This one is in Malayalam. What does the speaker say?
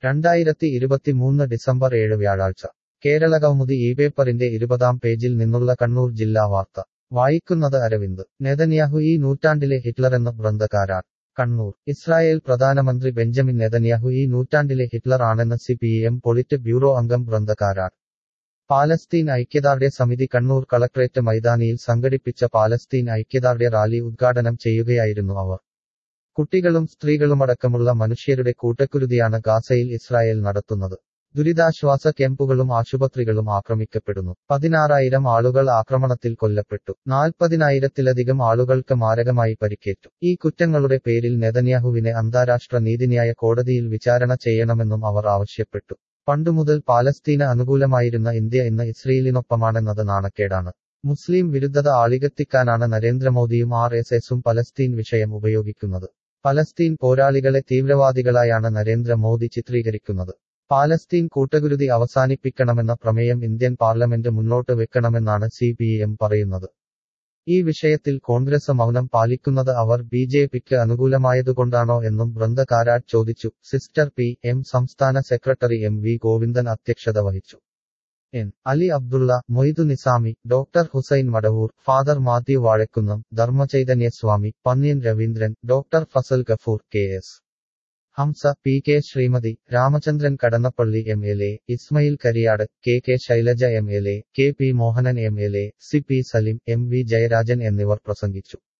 രണ്ടായിരത്തി ഇരുപത്തിമൂന്ന് ഡിസംബർ ഏഴ് വ്യാഴാഴ്ച കേരളകൗമുദി ഈ പേപ്പറിന്റെ ഇരുപതാം പേജിൽ നിന്നുള്ള കണ്ണൂർ ജില്ലാ വാർത്ത വായിക്കുന്നത് അരവിന്ദ് നെതന്യാഹു ഈ നൂറ്റാണ്ടിലെ ഹിറ്റ്ലറെന്ന് ഗ്രന്ഥകാരാർ കണ്ണൂർ ഇസ്രായേൽ പ്രധാനമന്ത്രി ബെഞ്ചമിൻ നെതന്യാഹു ഈ നൂറ്റാണ്ടിലെ ഹിറ്റ്ലർ ആണെന്ന് C P M politburo അംഗം ഗ്രന്ഥകാരാർ പാലസ്തീൻ ഐക്യദാർഢ്യ സമിതി കണ്ണൂർ കളക്ട്രേറ്റ് മൈതാനിയിൽ സംഘടിപ്പിച്ച പാലസ്തീൻ ഐക്യദാർഢ്യ റാലി ഉദ്ഘാടനം ചെയ്യുകയായിരുന്നു അവർ കുട്ടികളും സ്ത്രീകളുമടക്കമുള്ള മനുഷ്യരുടെ കൂട്ടക്കുരുതിയാണ് ഗാസയിൽ ഇസ്രായേൽ നടത്തുന്നത് ദുരിതാശ്വാസ ക്യാമ്പുകളും ആശുപത്രികളും ആക്രമിക്കപ്പെടുന്നു പതിനാറായിരം ആളുകൾ ആക്രമണത്തിൽ കൊല്ലപ്പെട്ടു നാൽപ്പതിനായിരത്തിലധികം ആളുകൾക്ക് മാരകമായി പരിക്കേറ്റു ഈ കുറ്റങ്ങളുടെ പേരിൽ നെതന്യാഹുവിനെ അന്താരാഷ്ട്ര നീതിന്യായ കോടതിയിൽ വിചാരണ ചെയ്യണമെന്നും അവർ ആവശ്യപ്പെട്ടു പണ്ടുമുതൽ പാലസ്തീന് അനുകൂലമായിരുന്ന ഇന്ത്യ ഇന്ന് ഇസ്രയേലിനൊപ്പമാണെന്നത് നാണക്കേടാണ് മുസ്ലിം വിരുദ്ധത ആളികത്തിക്കാനാണ് നരേന്ദ്രമോദിയും ആർ എസ് എസും പലസ്തീൻ വിഷയം ഉപയോഗിക്കുന്നത് പലസ്തീൻ പോരാളികളെ തീവ്രവാദികളായാണ് നരേന്ദ്രമോദി ചിത്രീകരിക്കുന്നത് പാലസ്തീൻ കൂട്ടകുരുതി അവസാനിപ്പിക്കണമെന്ന പ്രമേയം ഇന്ത്യൻ പാർലമെന്റ് മുന്നോട്ട് വെക്കണമെന്നാണ് സി പി എം പറയുന്നത് ഈ വിഷയത്തിൽ കോൺഗ്രസ് മൗനം പാലിക്കുന്നത് അവർ ബി ജെ പിക്ക് അനുകൂലമായതുകൊണ്ടാണോ എന്നും ബൃന്ദ കാരാട്ട് ചോദിച്ചു സിസ്റ്റർ പി എം സംസ്ഥാന സെക്രട്ടറി എം വി ഗോവിന്ദൻ അധ്യക്ഷത വഹിച്ചു N Ali Abdulla Moidu Nizami doctor Hussain Madavoor father Mathew Vazhakkunnam Dharmachaitanya Swami Pannyan Raveendran doctor Fazal Gafoor K S Hamza P K Sreemathi Ramachandran Kadannappalli M L A Ismail Kariyad K K Shailaja M L A K P Mohanan M L A C P Salim M V Jayarajan എന്നിവർ പ്രസംഗിച്ചു